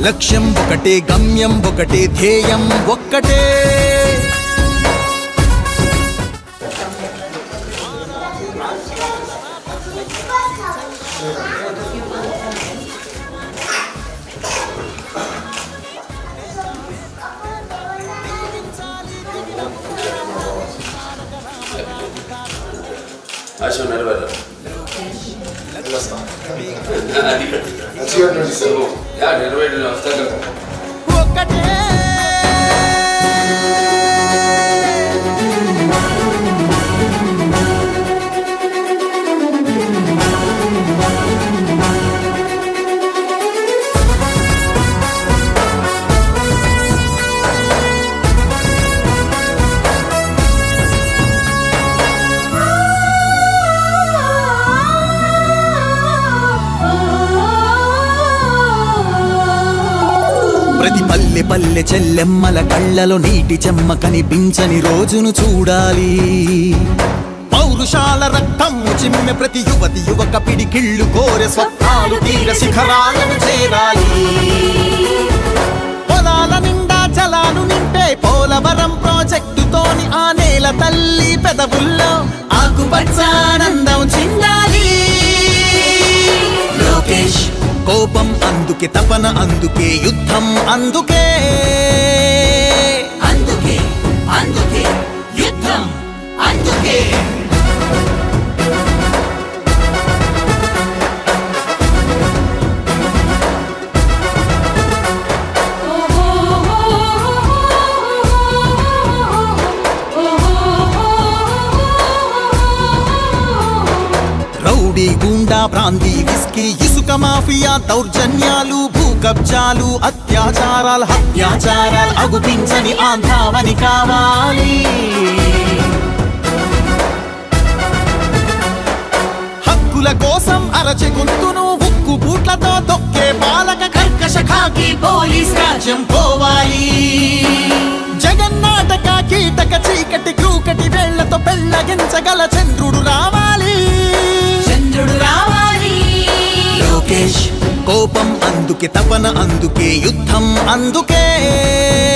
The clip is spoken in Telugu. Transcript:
లక్ష్యం ఒకటే గమ్యం ఒకటే ధ్యేయం ఒక్కటే ఆశ నెరవేరాలి అది మంచిగా నడుస్తుంది యా నెరవేరిన వస్తా కదా ఒక్కటే ప్రతి పల్లె పల్లె చెల్లెమ్మల కళ్ళలో నీటి చెమ్మ కనిపించని రోజును చూడాలి పౌరుషాల రక్తం చిమ్మె ప్రతి యువతి యువక పిడికిళ్ళు కోరె స్వప్నాలు తీర శిఖరాలను చేరాలి పొలాల నిండా జలాలు నింపే పోలవరం ప్రాజెక్టుతోని ఆ నేల తల్లి పెదవుల్లో ఆకుపచ్చానందం చిందాలి లోకేష్ కోపం అందుకే తపన అందుకే యుద్ధం అందుకే అందుకే అందుకే యుద్ధం అందుకే రౌడీ గూండా ప్రాంతీ విస్కీ ఇసుక మాఫియా దౌర్జన్యాలు భూ కబ్జాలు అత్యాచారాలు హత్యాచారాలు అగుపించని ఆంధ్రావని కావాలి హక్కుల కోసం అరచె గొంతును ఉక్కు బూట్లతో తొక్కే పాలక కర్కశ ఖాకీ పోలీస్ రాజ్యం పోవాలి జగన్నాటక కీటక చీకటి క్రూకటి వేళ్లతో పెళ్ళగించగల చంద్రుడు రావాలి చంద్రుడు రావాలి లోకేష్ కోపం అందుకే తపన అందుకే యుద్ధం అందుకే